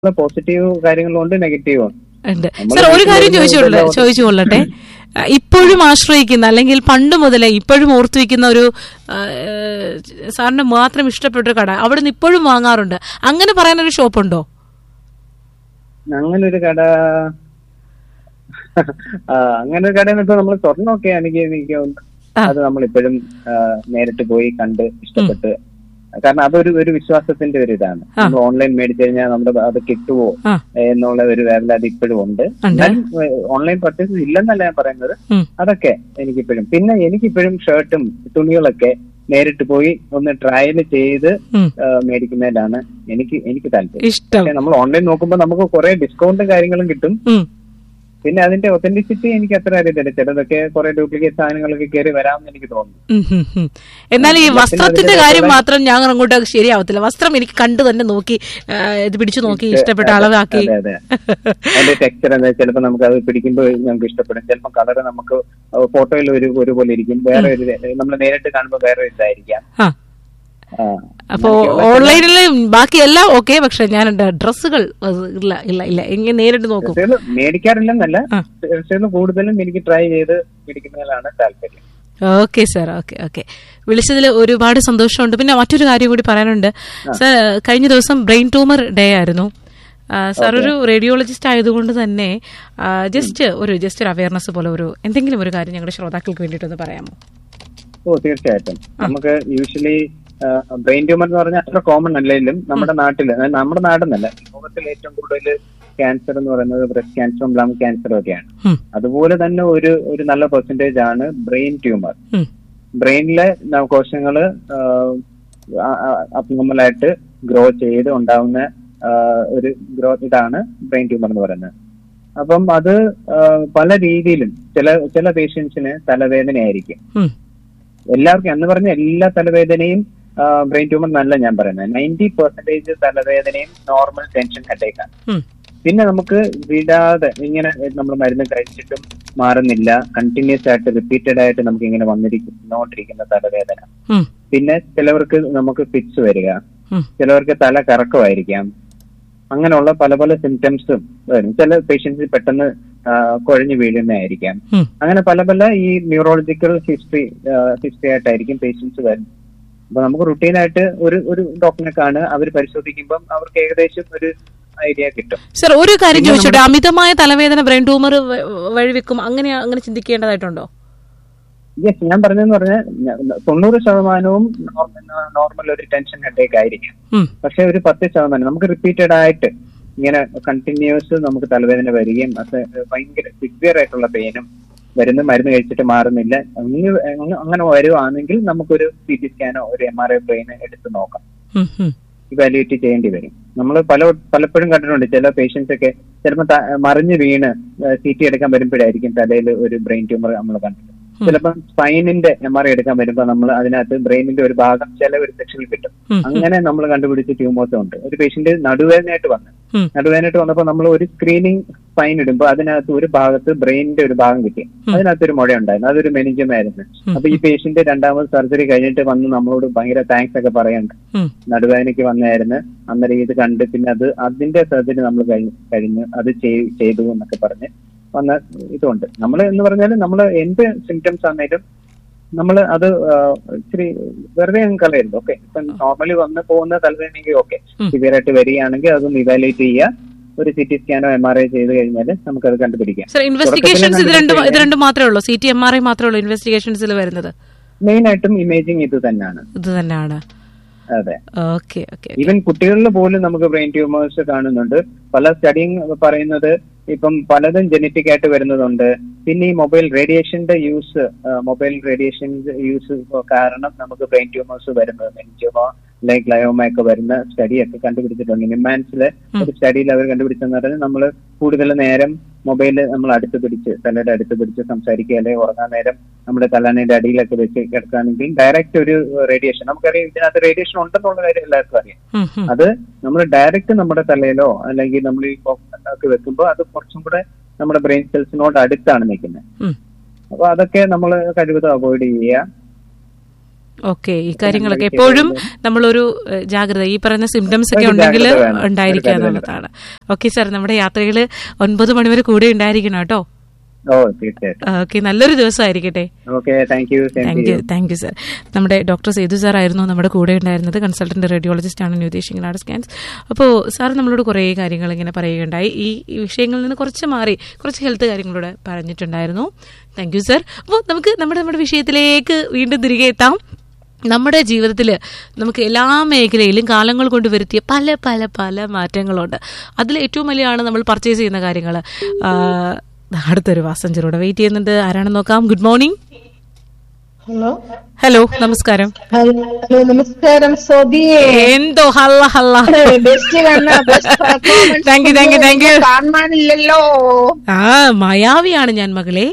Positive കാര്യങ്ങളുണ്ട് നെഗറ്റീവും ഉണ്ട് ഉണ്ട് നമ്മള് സാർ ഒരു കാര്യം വീട്ടിൽ ചോദിച്ചോളൂ വരുന്ന ചോദിച്ചു കൊള്ളട്ടെ ആ, ഇപ്പോഴും ആശ്രയിക്കുന്ന അല്ലെങ്കിൽ പണ്ട് മുതലേ ഇപ്പോഴും ഓർത്തു വെക്കുന്ന ഒരു ആ, ഏഹ്, സാറിന് മാത്രം ഇഷ്ടപ്പെട്ട ഒരു കട അവിടുന്ന് ഇപ്പോഴും വാങ്ങാറുണ്ട് അങ്ങനെ പറയാനൊരു ഷോപ്പ് ഉണ്ടോ അങ്ങനെ ഒരു കട ആ, അങ്ങനെ ഒരു കട ഇപ്പൊ നമ്മൾ സ്വർണ്ണമൊക്കെ ആണെങ്കിൽ എനിക്ക് തോന്നുന്നു ആ. അത് നമ്മളിപ്പോഴും ആ, നേരിട്ട് പോയി കണ്ട് ഇഷ്ടപ്പെട്ട് കാരണം അതൊരു ഒരു വിശ്വാസത്തിന്റെ ഒരു ഇതാണ് ആ. നമ്മൾ ഓൺലൈൻ മേടിച്ചു കഴിഞ്ഞാൽ നമ്മുടെ അത് കിട്ടുവോ ആ എന്നുള്ള ഒരു വേവലാതി ഇപ്പോഴും ഉണ്ട് ഉണ്ട്. ഓൺലൈൻ പർച്ചേസ് ഇല്ലെന്നല്ല ഞാൻ പറയുന്നത് ഉം. അതൊക്കെ എനിക്കിപ്പോഴും പിന്നെ എനിക്കിപ്പോഴും ഷർട്ടും തുണികളൊക്കെ നേരിട്ട് പോയി ഒന്ന് ട്രയൽ ചെയ്ത് ഉം. ആ, മേടിക്കുന്നതിലാണ് എനിക്ക് എനിക്ക് താല്പര്യം ഇഷ്ടം പക്ഷെ നമ്മൾ ഓൺലൈൻ നോക്കുമ്പോൾ നമുക്ക് കുറെ ഡിസ്കൗണ്ടും കാര്യങ്ങളും കിട്ടും ഉം. പിന്നെ അതിന്റെ ഒത്തന്റിസിറ്റി എനിക്ക് അത്ര അറിയത്തില്ല ചിലതൊക്കെ കുറെ ഡ്യൂപ്ലിക്കേറ്റ് സാധനങ്ങളൊക്കെ കയറി വരാമെന്ന് എനിക്ക് തോന്നുന്നു ഉം, ഉം, ഉം. എന്നാൽ ഈ പിന്നെ വസ്ത്രത്തിന്റെ അതിന്റെ കാര്യം കൂടെ- മാത്രം ഞാൻ അങ്ങോട്ട് ശരിയാവത്തില്ല വസ്ത്രം എനിക്ക് കണ്ടു തന്നെ നോക്കി ആ, ഇത് പിടിച്ചു നോക്കി ഇഷ്ടപ്പെട്ട അതെ, അളവാക്കി അതെ അതെ അതിന്റെ ടെക്സ്ചർ എന്താ ചിലപ്പോൾ നമുക്ക് അത് പിടിക്കുമ്പോൾ നമുക്ക് ഇഷ്ടപ്പെടും ചിലപ്പോൾ കളർ നമുക്ക് ഫോട്ടോയിൽ ഒരു ഒരുപോലെ ഇരിക്കും വേറെ ഒരു നമ്മൾ നേരിട്ട് കാണുമ്പോൾ വേറെ ഒരു ഇതായിരിക്കാം ആ ആ, അപ്പോ അങ്ങനെയൊക്കെയുള്ള ഓൺലൈനിൽ ബാക്കി എല്ലാം ഓക്കെ പക്ഷെ ഞാൻ എന്റെ ഡ്രസ്സുകൾ അത് ഇല്ല ഇല്ല ഇല്ല എങ്ങനെ നേരിട്ട് നോക്കും ഡ്രസ്സുകൾ മേടിക്കാറില്ലെന്നല്ല ആ. ഡ്രസ്സുകൾ കൂടുതലും എനിക്ക് ട്രൈ ചെയ്ത് മേടിക്കുന്നതിലാണ് താല്പര്യം ഓക്കെ സാർ ഓക്കെ ഓക്കെ വിളിച്ചതിൽ ഒരുപാട് സന്തോഷമുണ്ട് പിന്നെ മറ്റൊരു കാര്യം കൂടി പറയാനുണ്ട് സാർ കഴിഞ്ഞ ദിവസം ബ്രെയിൻ ട്യൂമർ ഡേ ആയിരുന്നു ആ, സാർ ഒരു റേഡിയോളജിസ്റ്റ് ആയതുകൊണ്ട് തന്നെ ജസ്റ്റ് ഒരു ജസ്റ്റ് ഒരു അവയർനെസ് പോലെ ഒരു എന്തെങ്കിലും ഒരു കാര്യം ഞങ്ങളുടെ ശ്രോതാക്കൾക്ക് വേണ്ടിയിട്ടൊന്ന് പറയാമോ ഓ തീർച്ചയായിട്ടും നമുക്ക് യൂഷ്വലി ബ്രെയിൻ ട്യൂമർ എന്ന് പറഞ്ഞാൽ അത്ര കോമൺ അല്ലെങ്കിലും നമ്മുടെ നാട്ടില് അതായത് നമ്മുടെ നാടെന്നല്ല ലോകത്തിൽ ഏറ്റവും കൂടുതൽ ക്യാൻസർ എന്ന് പറയുന്നത് ബ്രസ്റ്റ് ക്യാൻസറും ലങ് ക്യാൻസറും ഒക്കെയാണ് ഉം, അതുപോലെ തന്നെ ഒരു ഒരു നല്ല പെർസെന്റേജ് ആണ് ബ്രെയിൻ ട്യൂമർ ഉം, ബ്രെയിനിലെ കോശങ്ങള് അബ്നോർമലായിട്ട് ഗ്രോ ചെയ്ത് ഉണ്ടാവുന്ന ആ, ഒരു ഗ്രോത്ത് ഇതാണ് ബ്രെയിൻ ട്യൂമർ എന്ന് പറയുന്നത് അപ്പം അത് ആ, പല രീതിയിലും ചില ചില പേഷ്യൻസിന് തലവേദനയായിരിക്കും ഉം, എല്ലാവർക്കും എന്ന് പറഞ്ഞ എല്ലാ തലവേദനയും ബ്രെയിൻ ട്യൂമർ എന്നല്ല ഞാൻ പറയുന്നത് നയൻറ്റി പെർസെന്റേജ് തലവേദനയും നോർമൽ ടെൻഷൻ ഹെഡേക്കാണ് ഉം, പിന്നെ നമുക്ക് വിടാതെ ഇങ്ങനെ നമ്മൾ മരുന്ന് കഴിച്ചിട്ടും മാറുന്നില്ല കണ്ടിന്യൂസ് ആയിട്ട് റിപ്പീറ്റഡ് ആയിട്ട് നമുക്ക് ഇങ്ങനെ വന്നിരിക്കുന്നോണ്ടിരിക്കുന്ന തലവേദന ഉം, പിന്നെ ചിലവർക്ക് നമുക്ക് ഫിറ്റ്സ് വരിക ഉം, ചിലവർക്ക് തല കറക്കമായിരിക്കാം അങ്ങനെയുള്ള പല പല സിംറ്റംസും വരും ചില പേഷ്യൻസ് പെട്ടെന്ന് ആ, കുഴഞ്ഞു വീഴുന്നതായിരിക്കാം ഉം. അങ്ങനെ പല പല ഈ ന്യൂറോളജിക്കൽ ഹിസ്റ്ററി ഹിസ്റ്ററി ആയിട്ടായിരിക്കും പേഷ്യൻസ് വരുന്നത് അപ്പൊ നമുക്ക് റുട്ടീനായിട്ട് ഒരു ഒരു ഡോക്ടറിനെ കാണുക അവർ പരിശോധിക്കുമ്പോൾ അവർക്ക് ഏകദേശം ഒരു ഐഡിയ കിട്ടും സാർ ഒരു കാര്യം പിന്നെ ചോദിച്ചോട്ടെ അമിതമായ തലവേദന ബ്രെയിൻ ട്യൂമർ വഴിവെക്കും അങ്ങനെ അങ്ങനെ ചിന്തിക്കേണ്ടതായിട്ടുണ്ടോ യെസ് ഞാൻ പറഞ്ഞതെന്ന് പറഞ്ഞാൽ ഞ- തൊണ്ണൂറ് ശതമാനവും നോർമൽ ഒരു ടെൻഷൻ ഹെഡേക്ക് ആയിരിക്കും ഉം, പക്ഷെ ഒരു പത്ത് ശതമാനം നമുക്ക് റിപ്പീറ്റഡ് ആയിട്ട് ഇങ്ങനെ കണ്ടിന്യൂസ് നമുക്ക് തലവേദന വരികയും അത് ഭയങ്കര സിവിയർ ആയിട്ടുള്ള പെയിനും വരുന്ന മരുന്ന് കഴിച്ചിട്ട് മാറുന്നില്ല അങ്ങ് അങ്ങ് അങ്ങനെ വരുവാണെങ്കിൽ നമുക്കൊരു സി ടി സ്കാനോ ഒരു എം ആർ ഐ ബ്രെയിൻ എടുത്ത് നോക്കാം ഉം, ഉം, ഇവാലുവേറ്റ് ചെയ്യേണ്ടി വരും നമ്മൾ പല പലപ്പോഴും കണ്ടിട്ടുണ്ട് ചില പേഷ്യൻസ് ഒക്കെ ചിലപ്പോൾ മറിഞ്ഞ് വീണ് സി ടി എടുക്കാൻ വരുമ്പോഴായിരിക്കും തലയിൽ ഒരു ബ്രെയിൻ ട്യൂമർ നമ്മൾ കണ്ടത് ചിലപ്പം സ്പൈനിന്റെ എം ആർ ഐ എടുക്കാൻ വരുമ്പോൾ നമ്മൾ അതിനകത്ത് ബ്രെയിനിന്റെ ഒരു ഭാഗം ചില ഒരു സെക്ഷനിൽ കിട്ടും ഉം, അങ്ങനെ നമ്മൾ കണ്ടുപിടിച്ച ട്യൂമേഴ്സ് ഉണ്ട് ഒരു പേഷ്യന്റ് നടുവേദനയായിട്ട് വന്നു ഉം, നടുവേദനയായിട്ട് വന്നപ്പോൾ നമ്മൾ ഒരു സ്ക്രീനിങ് സ്പൈൻ ഇടുമ്പോൾ അതിനകത്ത് ഒരു ഭാഗത്ത് ബ്രെയിനിന്റെ ഒരു ഭാഗം കിട്ടി അതിനകത്ത് ഒരു മുഴ ഉണ്ടായിരുന്നു അതൊരു മെനിഞ്ചമായിരുന്നു അപ്പൊ ഈ പേഷ്യന്റ് രണ്ടാമത് സർജറി കഴിഞ്ഞിട്ട് വന്ന് നമ്മളോട് ഭയങ്കര താങ്ക്സ് ഒക്കെ പറയണ്ട ഉം, നടുവേദനയ്ക്ക് വന്നായിരുന്നു അന്നേരം ഇത് കണ്ട് പിന്നെ അത് അതിന്റെ സർജറി നമ്മൾ കഴിഞ്ഞ് കഴിഞ്ഞ് അത് ചെയ്- ചെയ്തു എന്നൊക്കെ പറഞ്ഞ് വന്ന ഇതുണ്ട് നമ്മൾ എന്ന് പറഞ്ഞാൽ നമ്മൾ എന്ത് സിംറ്റംസ് ആണെങ്കിലും നമ്മൾ അത് ആ, ഇച്ചിരി വെറുതെ അങ്ങ് കളയരുത് ഓക്കെ ഇപ്പൊ നോർമലി വന്ന് പോകുന്ന തലവേദനയെങ്കിൽ ഓക്കെ ഉം. സിവിയർ ആയിട്ട് വരികയാണെങ്കിൽ അതൊന്ന് ഇവാലുവേറ്റ് ചെയ്യുക ഒരു സി ടി സ്കാനോ എം ആർ ഐ ചെയ്ത് കഴിഞ്ഞാൽ നമുക്കത് കണ്ടുപിടിക്കാം സാർ ഇൻവെസ്റ്റിഗേഷൻസ് ഇത് തുടക്കത്തിൽ രണ്ടും ഇത് കണ്ടുപിടിച്ച് രണ്ടും മാത്രമേ ഉള്ളൂ C T M R I മാത്രമേ ഉള്ളൂ ഇൻവെസ്റ്റിഗേഷൻസിൽ വരുന്നത് മെയിൻ ആയിട്ടും ഇമേജിങ് ഇത് തന്നെയാണ് ഇത് തന്നെയാണ് അതെ ഓക്കെ ഓക്കെ ഈവൻ കുട്ടികളിൽ പോലും നമുക്ക് ബ്രെയിൻ ട്യൂമേഴ്സ് കാണുന്നുണ്ട് പല സ്റ്റഡിങ് പറയുന്നത് ഇപ്പം പലതും ജനറ്റിക് ആയിട്ട് വരുന്നതുണ്ട് പിന്നെ ഈ മൊബൈൽ റേഡിയേഷന്റെ യൂസ് മൊബൈൽ റേഡിയേഷൻ യൂസ് കാരണം നമുക്ക് ബ്രെയിൻ ട്യൂമേഴ്സ് വരുന്നത് മെനിഞ്ചോമോ ലൈക്ക് ഗ്ലയോമ ഒക്കെ വരുന്ന സ്റ്റഡി ഒക്കെ കണ്ടുപിടിച്ചിട്ടുണ്ട് നിമാൻസിലെ ഒരു സ്റ്റഡിയിൽ അവർ കണ്ടുപിടിച്ചെന്ന് പറഞ്ഞാൽ നമ്മൾ കൂടുതൽ നേരം മൊബൈൽ നമ്മൾ അടുത്ത് പിടിച്ച് തലയുടെ അടുത്ത് പിടിച്ച് സംസാരിക്കുക അല്ലെങ്കിൽ ഉറങ്ങാൻ നേരം നമ്മുടെ തലാനയുടെ അടിയിലൊക്കെ വെച്ച് കിടക്കുകയാണെങ്കിൽ ഡയറക്റ്റ് ഒരു റേഡിയേഷൻ നമുക്കറിയാം ഇതിനകത്ത് റേഡിയേഷൻ ഉണ്ടെന്നുള്ള കാര്യം എല്ലാവർക്കും അറിയാം ഉം, ഉം. അത് നമ്മൾ ഡയറക്റ്റ് നമ്മുടെ തലയിലോ അല്ലെങ്കിൽ നമ്മൾ ഈ ഒക്കെ വെക്കുമ്പോൾ അത് കുറച്ചും കൂടെ നമ്മുടെ ബ്രെയിൻ സെൽസിനോട് അടുത്താണ് നിൽക്കുന്നത് ഉം. അപ്പൊ അതൊക്കെ നമ്മൾ കഴിവതും അവോയ്ഡ് ചെയ്യുക ഓക്കെ ഈ കാര്യങ്ങളൊക്കെ എപ്പോഴും നമ്മളൊരു ഏഹ്, ജാഗ്രത ഈ പറയുന്ന സിംറ്റംസ് ഒക്കെ ഒരു ഉണ്ടെങ്കിൽ ജാഗ്രത വേണം. ഉണ്ടായിരിക്കുക ഒരു കരുതൽ എന്നുള്ളതാണ് ഓക്കെ സാർ നമ്മുടെ യാത്രയിൽ ഒൻപത് മണിവരെ കൂടെ ഉണ്ടായിരിക്കണം കേട്ടോ ഓ തീർച്ചയായിട്ടും ഓക്കെ നല്ലൊരു ദിവസമായിരിക്കട്ടെ okay thank you thank you thank you sir നമ്മുടെ ഡോക്ടർ സേതു സാർ ആയിരുന്നു നമ്മുടെ കൂടെ ഉണ്ടായിരുന്നത് കൺസൾട്ടന്റ് റേഡിയോളജിസ്റ്റ് ആണ് ന്യൂദേശ് ഇംഗ്ലാഡ് സ്കാൻസ് അപ്പോൾ സാർ നമ്മളോട് കുറേ കാര്യങ്ങൾ ഇങ്ങനെ പറയുകയുണ്ടായി ഈ ഈ വിഷയങ്ങളിൽ നിന്ന് കുറച്ച് മാറി കുറച്ച് ഹെൽത്ത് കാര്യങ്ങളോട് പറഞ്ഞിട്ടുണ്ടായിരുന്നു താങ്ക് യു സർ അപ്പോൾ നമുക്ക് നമ്മുടെ നമ്മുടെ വിഷയത്തിലേക്ക് വീണ്ടും തിരികെ എത്താം നമ്മുടെ ജീവിതത്തിൽ നമുക്ക് എല്ലാ മേഖലയിലും കാലങ്ങൾ കൊണ്ട് വരുത്തിയ പല പല പല മാറ്റങ്ങളുണ്ട് അതിൽ ഏറ്റവും വലിയാണ് നമ്മൾ പർച്ചേസ് ചെയ്യുന്ന കാര്യങ്ങൾ അടുത്തൊരു പാസഞ്ചറോടെ വെയിറ്റ് ചെയ്യുന്നുണ്ട് ആരാണെന്ന് നോക്കാം ഗുഡ് മോർണിംഗ് ഹലോ ഹലോ നമസ്കാരം ഹലോ നമസ്കാരം സോദിയെ എന്തോ ഹല്ല ഹല്ല ബെസ്റ്റ് കണ്ണ best performance Thank you, thank you, thank you. കാണാനില്ലല്ലോ ആ മയാവിയാണ് ഞാൻ മകളെ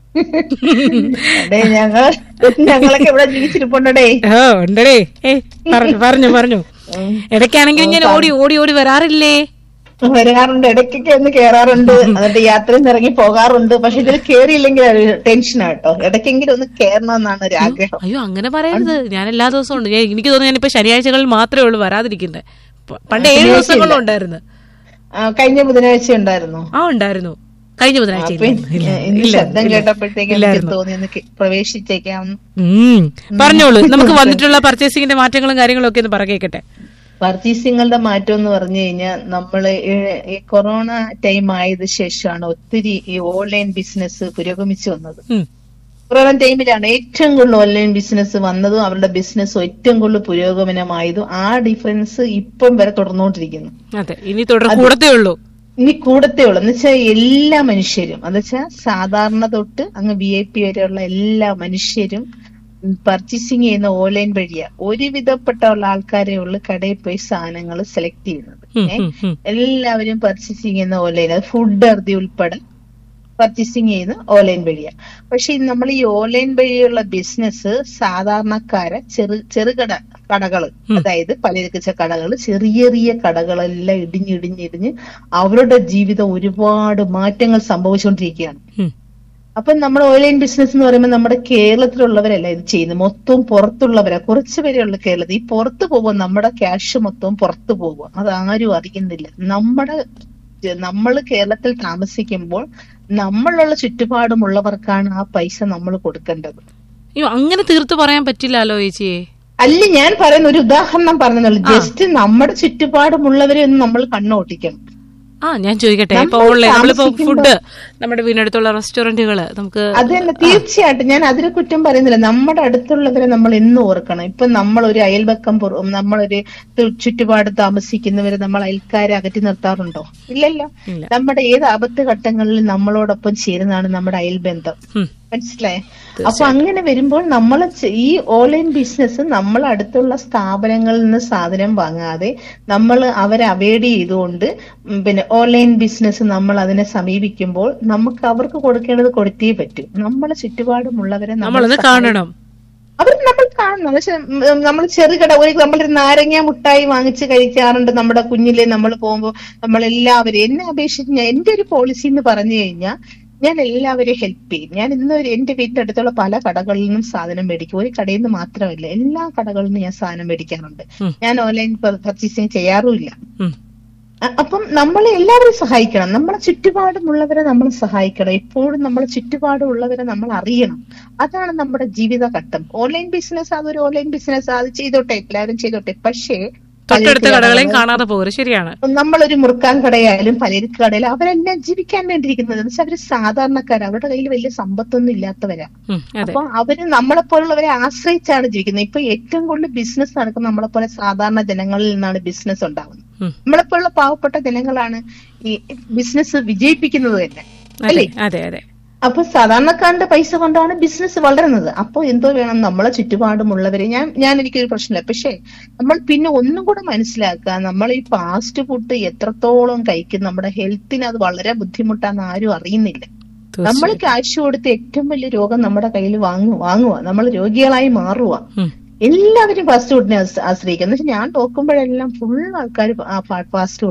അതെ ഞങ്ങൾ ഞങ്ങളൊക്കെ ഇവിടെ ജീവിച്ചിരിപ്പുണ്ടേ ഓ ഉണ്ടടേ ഏ പറഞ്ഞു പറഞ്ഞു പറഞ്ഞു ഇടയ്ക്കാണെങ്കിൽ ഞാൻ ഓടി ഓടി ഓടി വരാറില്ലേ വരാറുണ്ട് ഇടയ്ക്കൊക്കെ ഒന്ന് കേറാറുണ്ട് എന്നിട്ട് യാത്രയിൽ നിന്ന് ഇറങ്ങി പോകാറുണ്ട് പക്ഷെ ഇതിൽ കേറിയില്ലെങ്കിൽ ഒരു ടെൻഷനാ കേട്ടോ ഇടയ്ക്കെങ്കിലും ഒന്ന് കേറണമെന്നാണ് ഒരു ആഗ്രഹം അയ്യോ അങ്ങനെ പറയരുത് ഞാൻ എല്ലാ ദിവസവും ഉണ്ട് ഞാൻ എനിക്ക് തോന്നുന്നു ഞാനിപ്പോ ശനിയാഴ്ചകളിൽ മാത്രമേ ഉള്ളൂ വരാതിരിക്കുന്നത് പ- പണ്ട് ഏഴ് ദിവസങ്ങളിലും ഉണ്ടായിരുന്നു ആ, കഴിഞ്ഞ ബുധനാഴ്ച ഉണ്ടായിരുന്നു ആ ഉണ്ടായിരുന്നു കഴിഞ്ഞ ബുധനാഴ്ച അപ്പൊ ഇല്ലായിരുന്നു. ഇല്ല, ഇന്ന് ഇല്ല, ശബ്ദം ഇല്ല. കേട്ടപ്പോഴത്തേക്ക് എനിക്ക് ഇല്ലായിരുന്നു. തോന്നി ഒന്ന് കേ- പ്രവേശിച്ചേക്കാം ഉം. പറഞ്ഞോളൂ നമുക്ക് വന്നിട്ടുള്ള പർച്ചേസിംഗിന്റെ മാറ്റങ്ങളും കാര്യങ്ങളും ഒക്കെ ഒന്ന് പറക്കേക്കട്ടെ പർച്ചേസിങ്ങളുടെ മാറ്റം എന്ന് പറഞ്ഞു കഴിഞ്ഞാൽ നമ്മള് ഈ- ഈ കൊറോണ ടൈം ആയത് ശേഷമാണ് ഒത്തിരി ഈ ഓൺലൈൻ ബിസിനസ് പുരോഗമിച്ചു വന്നത് ഉം. കൊറോണ ടൈമിലാണ് ഏറ്റവും കൂടുതൽ ഓൺലൈൻ ബിസിനസ് വന്നതും അവരുടെ ബിസിനസ് ഏറ്റവും കൂടുതൽ പുരോഗമനമായതും ആ ഡിഫറൻസ് ഇപ്പം വരെ തുടർന്നുകൊണ്ടിരിക്കുന്നു അതെ ഇനി തുടർ കൂടത്തേ ഉള്ളൂ ഇനി കൂടത്തേ ഉള്ളൂ എന്ന് വെച്ചാൽ എല്ലാ മനുഷ്യരും എന്ന് വെച്ചാൽ സാധാരണ തൊട്ട് അങ്ങ് വി ഐ പി വരെയുള്ള എല്ലാ മനുഷ്യരും പർച്ചേസിങ് ചെയ്യുന്ന ഓൺലൈൻ വഴിയാ ഒരുവിധപ്പെട്ട ഉള്ള ആൾക്കാരെ ഉള്ളു കടയിൽ പോയി സാധനങ്ങൾ സെലക്ട് ചെയ്യുന്നത് ഉം, ഏ? ഉം, ഉം. എല്ലാവരും പർച്ചേസിങ് ചെയ്യുന്ന ഓൺലൈൻ അത് ഫുഡ് അറുതി ഉൾപ്പെടെ പർച്ചേസിങ് ചെയ്യുന്ന ഓൺലൈൻ വഴിയാ പക്ഷെ നമ്മൾ ഈ ഓൺലൈൻ വഴിയുള്ള ബിസിനസ് സാധാരണക്കാരെ ചെറു ചെറുകട കടകള് അതായത് പലചരക്ക് കടകള് ചെറിയ ചെറിയ കടകളെല്ലാം ഇടിഞ്ഞിടിഞ്ഞിടിഞ്ഞ് അവരുടെ ജീവിതം ഒരുപാട് മാറ്റങ്ങൾ സംഭവിച്ചുകൊണ്ടിരിക്കുകയാണ് ഉം. അപ്പൊ നമ്മൾ ഓൺലൈൻ ബിസിനസ് എന്ന് പറയുമ്പോൾ നമ്മുടെ കേരളത്തിലുള്ളവരല്ല ഇത് ചെയ്യുന്നത് മൊത്തവും പുറത്തുള്ളവരാ കുറച്ച് പേരെയുള്ള കേരളത്തിൽ ഈ പുറത്ത് പോകുമ്പോൾ നമ്മുടെ ക്യാഷ് മൊത്തവും പുറത്തു പോകുക അത് ആരും അറിയുന്നില്ല നമ്മുടെ നമ്മൾ കേരളത്തിൽ താമസിക്കുമ്പോൾ നമ്മളുള്ള ചുറ്റുപാടുമുള്ളവർക്കാണ് ആ പൈസ നമ്മൾ കൊടുക്കേണ്ടത് അയ്യോ അങ്ങനെ തീർത്ത് പറയാൻ പറ്റില്ലല്ലോ ചേച്ചിയെ അല്ല ഞാൻ പറയുന്ന ഒരു ഉദാഹരണം പറഞ്ഞുള്ളൂ ജസ്റ്റ് നമ്മുടെ ചുറ്റുപാടുമുള്ളവരെ ഒന്ന് നമ്മൾ കണ്ണോട്ടിക്കണം ആ ഞാൻ ചോദിക്കട്ടെ ഇപ്പൊ നമ്മൾ ഓൺലൈൻ നമ്മളിപ്പോ താമസിക്കുമ്പോ- ഫുഡ് നമ്മുടെ വീടിനടുത്തുള്ള റെസ്റ്റോറന്റുകള് നമുക്ക് അത് തന്നെ തീർച്ചയായിട്ടും ഞാൻ അതിനെ കുറ്റം പറയുന്നില്ല നമ്മുടെ അടുത്തുള്ളവരെ നമ്മൾ എന്നും ഓർക്കണം ഇപ്പൊ നമ്മൾ ഒരു അയൽവക്കം പുറ- നമ്മളൊരു തു- ചുറ്റുപാട് താമസിക്കുന്നവരെ നമ്മൾ അയൽക്കാരെ അകറ്റി നിർത്താറുണ്ടോ ഇല്ലല്ലോ ഇല്ല. നമ്മുടെ ഏത് ആപത്ത് ഘട്ടങ്ങളിൽ നമ്മളോടൊപ്പം ചേരുന്നതാണ് നമ്മുടെ അയൽബന്ധം ഉം. മനസ്സിലായേ അപ്പൊ അങ്ങനെ വരുമ്പോൾ നമ്മൾ ഈ ഓൺലൈൻ ബിസിനസ് നമ്മൾ അടുത്തുള്ള സ്ഥാപനങ്ങളിൽ നിന്ന് സാധനം വാങ്ങാതെ നമ്മൾ അവരെ അവോയ്ഡ് ചെയ്തുകൊണ്ട് ഉം പിന്നെ ഓൺലൈൻ ബിസിനസ് നമ്മൾ അതിനെ സമീപിക്കുമ്പോൾ നമുക്ക് അവർക്ക് കൊടുക്കേണ്ടത് കൊടുത്തേ പറ്റും നമ്മളെ ചുറ്റുപാടുമുള്ളവരെ നമ്മൾ നമ്മളൊന്ന് കാണണം അവർ നമ്മൾ കാണണം പക്ഷെ നമ്മൾ ചെറുകട ഒരു നമ്മളൊരു നാരങ്ങ മുട്ടായി വാങ്ങിച്ച് കഴിക്കാറുണ്ട് നമ്മുടെ കുഞ്ഞിലെ നമ്മൾ പോകുമ്പോൾ നമ്മൾ എല്ലാവരും എന്നെ അപേക്ഷിച്ച് ഞാൻ എന്റെ ഒരു പോളിസി എന്ന് പറഞ്ഞു കഴിഞ്ഞാൽ ഞാൻ എല്ലാവരെയും ഹെൽപ്പ് ചെയ്യും ഞാൻ ഇന്ന് ഒരു എന്റെ വീടിന്റെ അടുത്തുള്ള പല കടകളിൽ നിന്നും സാധനം മേടിക്കും ഒരു കടയിൽ നിന്ന് മാത്രമല്ല എല്ലാ കടകളിൽ നിന്നും ഞാൻ സാധനം മേടിക്കാറുണ്ട് ഉം. ഞാൻ ഓൺലൈൻ പർച്ചേസിങ് ചെയ്യാറുമില്ല ഉം. അ- അപ്പം നമ്മളെ എല്ലാവരും സഹായിക്കണം നമ്മളെ ചുറ്റുപാടുമുള്ളവരെ നമ്മൾ സഹായിക്കണം എപ്പോഴും നമ്മളെ ചുറ്റുപാടുമുള്ളവരെ നമ്മൾ അറിയണം അതാണ് നമ്മുടെ ജീവിതഘട്ടം ഓൺലൈൻ ബിസിനസ് അതൊരു ഓൺലൈൻ ബിസിനസ് അത് ചെയ്തോട്ടെ എല്ലാവരും ചെയ്തോട്ടെ പക്ഷേ തൊട്ടടുത്ത കടകളെയും കാണാതെ പോകരുത് ശരിയാണ് നമ്മളൊരു മുറുക്കാൻ കടയായാലും പലചരക്ക് കടയായാലും അവരെല്ലാം ജീവിക്കാൻ വേണ്ടിയിരിക്കുന്നത് എന്ന് വെച്ചാൽ അവര് സാധാരണക്കാർ അവരുടെ കയ്യിൽ വലിയ സമ്പത്തൊന്നും ഇല്ലാത്തവരാ ഉം, അതെ അപ്പൊ അവര് നമ്മളെ പോലുള്ളവരെ ആശ്രയിച്ചാണ് ജീവിക്കുന്നത് ഇപ്പൊ ഏറ്റവും കൂടുതൽ ബിസിനസ് നടക്കുന്നത് നമ്മളെ പോലെ സാധാരണ ജനങ്ങളിൽ നിന്നാണ് ബിസിനസ് ഉണ്ടാവുന്നത് ഉം. നമ്മളെപ്പോലുള്ള പാവപ്പെട്ട ജനങ്ങളാണ് ഈ ബിസിനസ് വിജയിപ്പിക്കുന്നത് തന്നെ അതെ അല്ലേ അതെ അതെ അപ്പൊ സാധാരണക്കാരന്റെ പൈസ കൊണ്ടാണ് ബിസിനസ് വളരുന്നത് അപ്പൊ എന്തോ വേണം നമ്മളെ ചുറ്റുപാടുമുള്ളവരെ ഞാൻ ഞാൻ എനിക്കൊരു പ്രശ്നമില്ല പക്ഷേ നമ്മൾ പിന്നെ ഒന്നും കൂടെ മനസ്സിലാക്കുക നമ്മൾ ഈ ഫാസ്റ്റ് ഫുഡ് എത്രത്തോളം കഴിക്കും നമ്മുടെ ഹെൽത്തിന് അത് വളരെ ബുദ്ധിമുട്ടാന്ന് ആരും അറിയുന്നില്ല നമ്മൾ തീർച്ചയായും കാശ് കൊടുത്ത് ഏറ്റവും വലിയ രോഗം നമ്മുടെ കയ്യിൽ വാങ്ങു വാങ്ങുക നമ്മൾ രോഗികളായി മാറുക ഉം. എല്ലാവരും ഫാസ്റ്റ് ഫുഡിനെ ആശ്രയിക്കുക എന്ന് വെച്ചാൽ ഞാൻ നോക്കുമ്പോഴെല്ലാം ഫുൾ ആൾക്കാർ ഫാസ്റ്റ് ഫുഡാ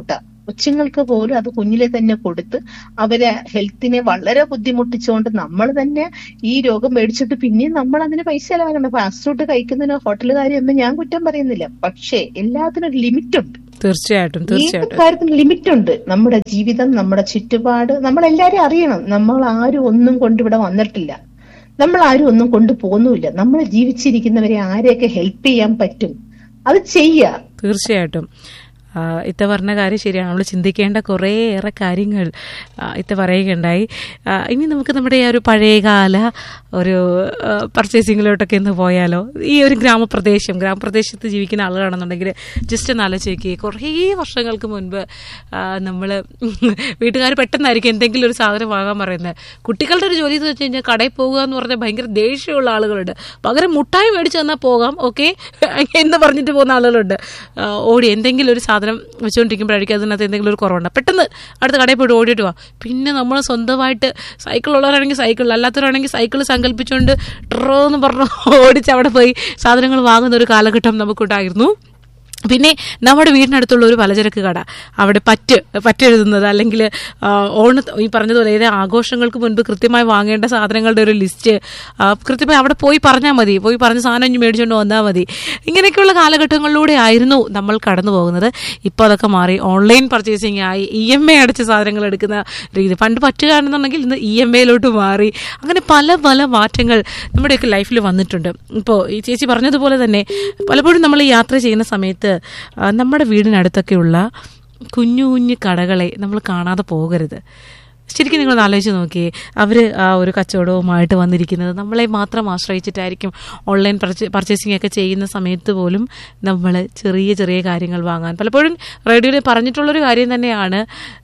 കൊച്ചുങ്ങൾക്ക് പോലും അത് കുഞ്ഞിലെ തന്നെ കൊടുത്ത് അവരെ ഹെൽത്തിനെ വളരെ ബുദ്ധിമുട്ടിച്ചുകൊണ്ട് നമ്മൾ തന്നെ ഈ രോഗം മേടിച്ചിട്ട് പിന്നെയും നമ്മൾ അതിന് പൈസ ചെലവാക്കണം ഫാസ്റ്റ് ഫുഡ് കഴിക്കുന്നതിന് ഹോട്ടലുകാരെയൊന്നും ഞാൻ കുറ്റം പറയുന്നില്ല പക്ഷേ എല്ലാത്തിനും ഒരു ലിമിറ്റ് ഉണ്ട് തീർച്ചയായിട്ടും ഏത് തീർച്ചയായിട്ടും കാര്യത്തിന് ലിമിറ്റ് ഉണ്ട് നമ്മുടെ ജീവിതം നമ്മുടെ ചുറ്റുപാട് നമ്മളെല്ലാരും അറിയണം നമ്മൾ ആരും ഒന്നും കൊണ്ട് ഇവിടെ വന്നിട്ടില്ല നമ്മൾ ആരും ഒന്നും കൊണ്ടുപോകുന്നുമില്ല നമ്മൾ ജീവിച്ചിരിക്കുന്നവരെ ആരെയൊക്കെ ഹെൽപ്പ് ചെയ്യാൻ പറ്റും അത് ചെയ്യുക തീർച്ചയായിട്ടും ആ, ഇത്ത പറഞ്ഞ കാര്യം ശരിയാണ് നമ്മൾ ചിന്തിക്കേണ്ട കുറേയേറെ കാര്യങ്ങൾ ആ, ഇത്ത പറയുകയുണ്ടായി ആ, ഇനി നമുക്ക് നമ്മുടെ ആ ഒരു പഴയകാല ഒരു പർച്ചേസിങ്ങിലോട്ടൊക്കെ ഒന്ന് പോയാലോ ഈ ഒരു ഗ്രാമപ്രദേശം ഗ്രാമപ്രദേശത്ത് ജീവിക്കുന്ന ആളുകളാണെന്നുണ്ടെങ്കിൽ ജസ്റ്റ് ഒന്ന് ആലോചിച്ച് നോക്കിയേ കുറേ വർഷങ്ങൾക്ക് മുൻപ് നമ്മൾ വീട്ടുകാർ പെട്ടെന്നായിരിക്കും എന്തെങ്കിലും ഒരു സാധനം വാങ്ങാൻ പറയുന്നത് കുട്ടികളുടെ ഒരു ജോലി എന്ന് വെച്ച് കഴിഞ്ഞാൽ കടയിൽ പോകുക എന്ന് പറഞ്ഞാൽ ഭയങ്കര ദേഷ്യമുള്ള ആളുകളുണ്ട് പകരം മുട്ടായി മേടിച്ച് തന്നാൽ പോകാം ഓക്കെ എന്ന് പറഞ്ഞിട്ട് പോകുന്ന ആളുകളുണ്ട് ആ, ഓടി എന്തെങ്കിലും ഒരു സാധനം വെച്ചുകൊണ്ടിരിക്കുമ്പോഴായിരിക്കും അതിനകത്ത് എന്തെങ്കിലും ഒരു കുറവുണ്ട് പെട്ടെന്ന് അടുത്ത കടയിൽ പോയിട്ട് ഓടിയിട്ട് വാ പിന്നെ നമ്മൾ സ്വന്തമായിട്ട് സൈക്കിൾ ഉള്ളവരാണെങ്കിൽ സൈക്കിൾ അല്ലാത്തവരാണെങ്കിൽ സൈക്കിൾ സങ്കല്പിച്ചുകൊണ്ട് ട്രോ എന്ന് പറഞ്ഞു ഓടിച്ച് അവിടെ പോയി സാധനങ്ങൾ വാങ്ങുന്ന ഒരു കാലഘട്ടം നമുക്കുണ്ടായിരുന്നു പിന്നെ നമ്മുടെ വീടിനടുത്തുള്ള ഒരു പലചരക്ക് കട അവിടെ പറ്റ് പറ്റെഴുതുന്നത് അല്ലെങ്കിൽ ആ, ഓണ ഈ പറഞ്ഞതുപോലെ ഏത് ആഘോഷങ്ങൾക്ക് മുൻപ് കൃത്യമായി വാങ്ങേണ്ട സാധനങ്ങളുടെ ഒരു ലിസ്റ്റ് ആ, കൃത്യമായി അവിടെ പോയി പറഞ്ഞാൽ മതി പോയി പറഞ്ഞ സാധനം ഇനി മേടിച്ചുകൊണ്ട് വന്നാൽ മതി ഇങ്ങനെയൊക്കെയുള്ള കാലഘട്ടങ്ങളിലൂടെ ആയിരുന്നു നമ്മൾ കടന്നു പോകുന്നത് ഇപ്പോൾ അതൊക്കെ മാറി ഓൺലൈൻ പർച്ചേസിംഗ് ആയി ഇ എം ഐ അടച്ച സാധനങ്ങൾ എടുക്കുന്ന രീതി പണ്ട് പറ്റുകയാണെന്നുണ്ടെങ്കിൽ ഇന്ന് ഇ എം ഐയിലോട്ട് മാറി അങ്ങനെ പല പല മാറ്റങ്ങൾ നമ്മുടെയൊക്കെ ലൈഫിൽ വന്നിട്ടുണ്ട് ഇപ്പോൾ ഈ ചേച്ചി പറഞ്ഞതുപോലെ തന്നെ പലപ്പോഴും നമ്മൾ ഈ യാത്ര ചെയ്യുന്ന സമയത്ത് ആ, നമ്മുടെ വീടിനടുത്തൊക്കെയുള്ള കുഞ്ഞു കുഞ്ഞു കടകളെ നമ്മൾ കാണാതെ പോകരുത് ശരിക്കും നിങ്ങൾ ആലോചിച്ച് നോക്കിയേ അവർ ആ ഒരു കച്ചവടവുമായിട്ട് വന്നിരിക്കുന്നത് നമ്മളെ മാത്രം ആശ്രയിച്ചിട്ടായിരിക്കും ഓൺലൈൻ പർച്ചേസിംഗ് ഒക്കെ ചെയ്യുന്ന സമയത്ത് പോലും നമ്മൾ ചെറിയ ചെറിയ കാര്യങ്ങൾ വാങ്ങാൻ പലപ്പോഴും റേഡിയോയിൽ പറഞ്ഞിട്ടുള്ളൊരു കാര്യം തന്നെയാണ്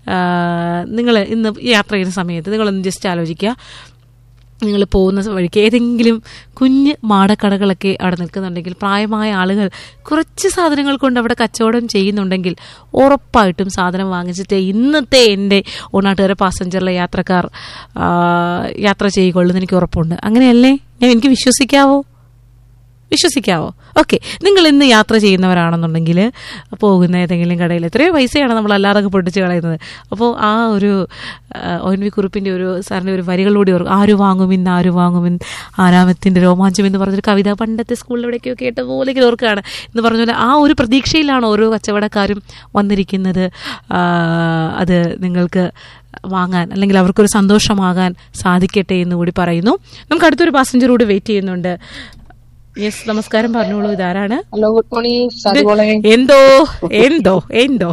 നിങ്ങൾ ഇന്ന് യാത്ര ചെയ്യുന്ന സമയത്ത് നിങ്ങളൊന്ന് ജസ്റ്റ് ആലോചിക്കുക നിങ്ങൾ പോകുന്ന വഴിക്ക് ഏതെങ്കിലും കുഞ്ഞ് മാടക്കടകളൊക്കെ അവിടെ നിൽക്കുന്നുണ്ടെങ്കിൽ പ്രായമായ ആളുകൾ കുറച്ച് സാധനങ്ങൾ കൊണ്ട് അവിടെ കച്ചവടം ചെയ്യുന്നുണ്ടെങ്കിൽ ഉറപ്പായിട്ടും സാധനം വാങ്ങിച്ചിട്ട് ഇന്നത്തെ എൻ്റെ ഓണാട്ടുകാരെ പാസഞ്ചറിലെ യാത്രക്കാർ ആ, യാത്ര ചെയ്യിക്കൊള്ളുന്ന എനിക്ക് ഉറപ്പുണ്ട് അങ്ങനെയല്ലേ ഞാൻ എനിക്ക് വിശ്വസിക്കാവോ വിശ്വസിക്കാവോ ഓക്കെ നിങ്ങൾ ഇന്ന് യാത്ര ചെയ്യുന്നവരാണെന്നുണ്ടെങ്കിൽ പോകുന്ന ഏതെങ്കിലും കടയിൽ എത്രയോ പൈസയാണ് നമ്മൾ അല്ലാതെ പൊട്ടിച്ച് കളയുന്നത് അപ്പോൾ ആ ഒരു ഒ എൻ വി കുറിപ്പിൻ്റെ ഒരു സാറിൻ്റെ ഒരു വരികളിലൂടെ ഓർക്കും ആര് വാങ്ങും ഇന്ന് ആര് വാങ്ങും ഇന്ന് ആരാമത്തിൻ്റെ രോമാഞ്ചം എന്ന് പറഞ്ഞൊരു കവിത പണ്ടത്തെ സ്കൂളിൽ എവിടെയൊക്കെയോ കേട്ട പോലെ ഇങ്ങനെ ഓർക്കുകയാണ് എന്ന് പറഞ്ഞ പോലെ ആ ഒരു പ്രതീക്ഷയിലാണ് ഓരോ കച്ചവടക്കാരും വന്നിരിക്കുന്നത് ആ, അത് നിങ്ങൾക്ക് വാങ്ങാൻ അല്ലെങ്കിൽ അവർക്കൊരു സന്തോഷമാകാൻ സാധിക്കട്ടെ എന്ന് കൂടി പറയുന്നു നമുക്ക് അടുത്തൊരു പാസഞ്ചർ കൂടി വെയിറ്റ് ചെയ്യുന്നുണ്ട് യെസ് നമസ്കാരം പറഞ്ഞോളൂ ഇതാരാണ് ഹലോ ഗുഡ് മോർണിംഗ് സതിമോളെ എന്തോ എന്തോ എന്തോ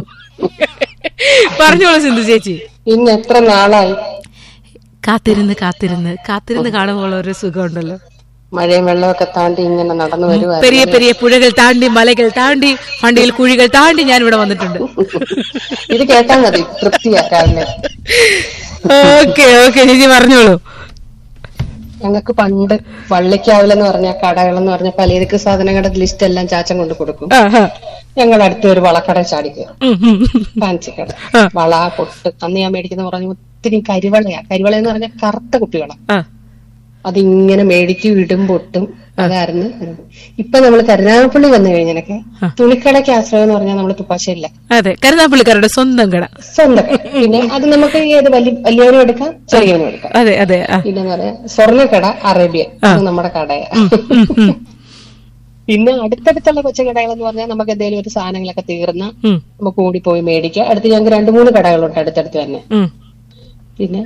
പറഞ്ഞോളൂ സിന്ധു ചേച്ചി ഇന്ന് എത്ര നാളായി കാത്തിരുന്ന് കാത്തിരുന്ന് കാത്തിരുന്ന് കാണുമ്പോൾ ഒരു സുഖമുണ്ടല്ലോ മഴയും വെള്ളമൊക്കെ താണ്ടി ഇങ്ങനെ നടന്നു വരുവാ പെരിയ പെരിയ പുഴകൾ താണ്ടി മലകൾ താണ്ടി വണ്ടിയിൽ കുഴികൾ താണ്ടി ഞാൻ ഇവിടെ വന്നിട്ടുണ്ട് ഇത് കേട്ടാ മതി തൃപ്തിയാ രാവിലെ ഓക്കെ ഓക്കെ ചേച്ചി പറഞ്ഞോളൂ ഞങ്ങൾക്ക് പണ്ട് വള്ളിക്കാവിലെന്ന് പറഞ്ഞ കടകളെന്ന് പറഞ്ഞ പലചരക്ക് സാധനങ്ങളുടെ ലിസ്റ്റ് എല്ലാം ചാച്ചൻ കൊണ്ട് കൊടുക്കും ആ, ആ. ഞങ്ങൾ അടുത്ത ഒരു വളക്കട ചാടിക്കുക ഉം, ഉം, ഉം. ഫാൻസി കട ആ. വള പൊട്ട് അന്ന് ഞാൻ മേടിക്കുന്ന പറഞ്ഞു ഒത്തിരി കരിവളയാ കരിവള എന്ന് പറഞ്ഞാൽ കറുത്ത കുപ്പിവള ആ, അതിങ്ങനെ മേടിക്കും ഇടും പൊട്ടും അതായിരുന്നു ഇപ്പൊ നമ്മൾ കരുനാഗപ്പള്ളി വന്നു കഴിഞ്ഞാലൊക്കെ തുണിക്കടയ്ക്ക് ആശ്രയം എന്ന് പറഞ്ഞാൽ നമ്മൾ തുപ്പാശ്ശേരില്ല അതെ കരുനാപ്പള്ളിക്കാരുടെ സ്വന്തം കട സ്വന്തം കട. പിന്നെ അത് നമുക്ക് ഏത് വലിയ വലിയവനും എടുക്കാം ചെറിയവനും എടുക്കാം അതെ അതെ ആ. പിന്നെന്ന് പറയാ സ്വർണ്ണക്കട അറേബ്യൻ അത് നമ്മുടെ കടയാ ഉം, ഉം, പിന്നെ അടുത്തടുത്തുള്ള കൊച്ചു കടകൾ എന്ന് പറഞ്ഞാൽ നമുക്ക് എന്തെങ്കിലും ഒരു സാധനങ്ങളൊക്കെ തീർന്ന ഉം, നമുക്ക് കൂടി പോയി മേടിക്കാം അടുത്ത് ഞങ്ങൾക്ക് രണ്ടു മൂന്ന് കടകളുണ്ട് അടുത്തടുത്ത് തന്നെ ഉം. പിന്നെ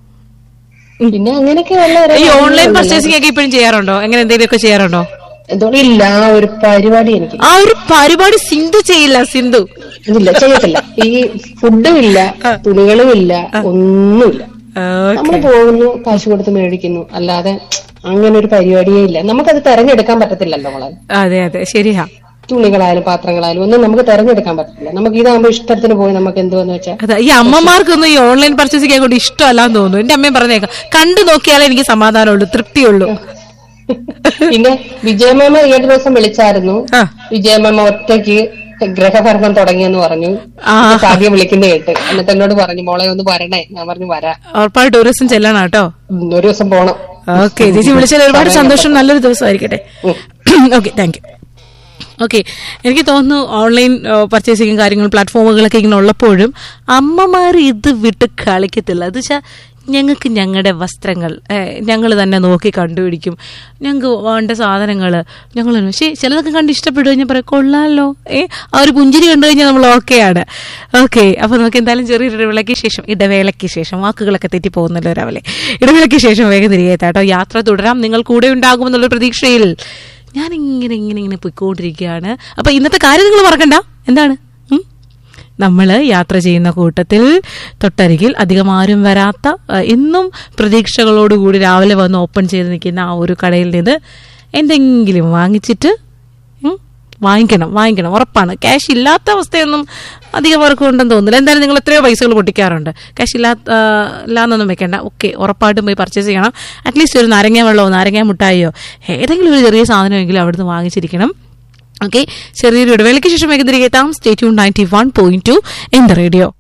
പിന്നെ അങ്ങനെയൊക്കെ ഉള്ള ഓരോ ഈ ഓൺലൈൻ കാര്യങ്ങളുണ്ട്. പർച്ചേസിംഗ് ഒക്കെ ഇപ്പോഴും ചെയ്യാറുണ്ടോ അങ്ങനെ എന്തെങ്കിലുമൊക്കെ ചെയ്യാറുണ്ടോ എന്തോ ഇല്ല ആ ഒരു പരിപാടി എനിക്ക് ആ ഒരു പരിപാടി സിന്ധു ചെയ്യില്ല സിന്ധു ഇല്ല ചെയ്യത്തില്ല ഈ ഫുഡും ഇല്ല തുണികളും ഇല്ല ഒന്നുമില്ല നമ്മൾ പോകുന്നു കാശ് കൊടുത്ത് മേടിക്കുന്നു അല്ലാതെ അങ്ങനെ ഒരു പരിപാടിയേ ഇല്ല നമുക്കത് തെരഞ്ഞെടുക്കാൻ പറ്റത്തില്ലല്ലോ മോളെ അതെ അതെ ശരിയാ തുണികളായാലും പാത്രങ്ങളായാലും ഒന്നും നമുക്ക് തെരഞ്ഞെടുക്കാൻ പറ്റത്തില്ല നമുക്ക് ഇതാകുമ്പോ ഇഷ്ടത്തിന് പോയി നമുക്ക് എന്തുവെന്ന് വെച്ചാൽ അതെ ഈ അമ്മമാർക്കൊന്നും ഈ ഓൺലൈൻ പർച്ചേസിംഗ് കൊണ്ട് ഇഷ്ടമല്ലാന്ന് തോന്നുന്നു എന്റെ അമ്മയും പറഞ്ഞേക്കാം കണ്ടു നോക്കിയാലേ എനിക്ക് സമാധാനമുള്ളൂ തൃപ്തിയുള്ളൂ പിന്നെ വിജയമേമ ഈ ഒരു ദിവസം വിളിച്ചായിരുന്നു ആ. വിജയമേമ ഒറ്റയ്ക്ക് ഗ്രഹഭരണം തുടങ്ങിയെന്ന് പറഞ്ഞു ആ. ആദ്യം വിളിക്കുന്ന കേട്ട് എന്നിട്ട് എന്നോട് പറഞ്ഞു മോളെ ഒന്ന് വരണേ ഞാൻ പറഞ്ഞു വരാം ഉറപ്പായിട്ട് ഒരു ദിവസം ചെല്ലണം കേട്ടോ ഉം, ഒരു ദിവസം പോണം ഓക്കെ ചേച്ചി വിളിച്ചതിൽ ഒരുപാട് സന്തോഷം നല്ലൊരു ദിവസമായിരിക്കട്ടെ ഓക്കെ താങ്ക് യു ഓക്കെ എനിക്ക് തോന്നുന്നു ഓൺലൈൻ പർച്ചേസിങ് കാര്യങ്ങൾ പ്ലാറ്റ്ഫോമുകളൊക്കെ ഇങ്ങനെ ഉള്ളപ്പോഴും അമ്മമാർ ഇത് വിട്ട് കളിക്കത്തില്ല അത് വെച്ചാൽ ഞങ്ങൾക്ക് ഞങ്ങളുടെ വസ്ത്രങ്ങൾ ഞങ്ങൾ തന്നെ നോക്കി കണ്ടുപിടിക്കും ഞങ്ങൾക്ക് വേണ്ട സാധനങ്ങൾ ഞങ്ങൾ പക്ഷേ ചിലതൊക്കെ കണ്ട് ഇഷ്ടപ്പെട്ടു കഴിഞ്ഞാൽ പറയാം കൊള്ളാമല്ലോ ഏ ആ ഒരു പുഞ്ചിരി കണ്ടു കഴിഞ്ഞാൽ നമ്മൾ ഓക്കെയാണ് ഓക്കെ അപ്പോൾ നമുക്ക് എന്തായാലും ചെറിയൊരു ഇടവേളയ്ക്ക് ശേഷം ഇടവേളയ്ക്ക് ശേഷം വാക്കുകളൊക്കെ തെറ്റിപ്പോകുന്നല്ലോ രാവിലെ ഇടവേളയ്ക്ക് ശേഷം വേഗം തിരികെ എത്താട്ടോ യാത്ര തുടരാം നിങ്ങൾ കൂടെ ഉണ്ടാകുമെന്നുള്ള പ്രതീക്ഷയിൽ ഞാൻ ഇങ്ങനെ ഇങ്ങനെ ഇങ്ങനെ പോയിക്കൊണ്ടിരിക്കുകയാണ് അപ്പൊ ഇന്നത്തെ കാര്യം നിങ്ങൾ മറക്കണ്ട എന്താണ് ഉം? നമ്മൾ യാത്ര ചെയ്യുന്ന കൂട്ടത്തിൽ തൊട്ടരികിൽ അധികം ആരും വരാത്ത ആ, എന്നും പ്രതീക്ഷകളോടുകൂടി രാവിലെ വന്ന് ഓപ്പൺ ചെയ്ത് നിൽക്കുന്ന ആ ഒരു കടയിൽ നിന്ന് എന്തെങ്കിലും വാങ്ങിച്ചിട്ട് ഉം, വാങ്ങിക്കണം വാങ്ങിക്കണം ഉറപ്പാണ് ക്യാഷ് ഇല്ലാത്ത അവസ്ഥയൊന്നും അധികം പേർക്കും ഉണ്ടെന്ന് തോന്നുന്നില്ല എന്തായാലും നിങ്ങൾ എത്രയോ പൈസകൾ പൊട്ടിക്കാറുണ്ട് ക്യാഷ് ഇല്ലാത്ത ആ, ഇല്ലാന്നൊന്നും വെക്കണ്ട ഓക്കെ ഉറപ്പായിട്ടും പോയി പർച്ചേസ് ചെയ്യണം അറ്റ്ലീസ്റ്റ് ഒരു നാരങ്ങ വെള്ളമോ നാരങ്ങ മുട്ടായിയോ ഏതെങ്കിലും ഒരു ചെറിയ സാധനമെങ്കിലും അവിടുന്ന് വാങ്ങിച്ചിരിക്കണം ഓക്കെ ചെറിയൊരു ഇടവേളയ്ക്ക് ശേഷം വേഗം തിരികെ എത്താം stay tuned ninety one point two in the radio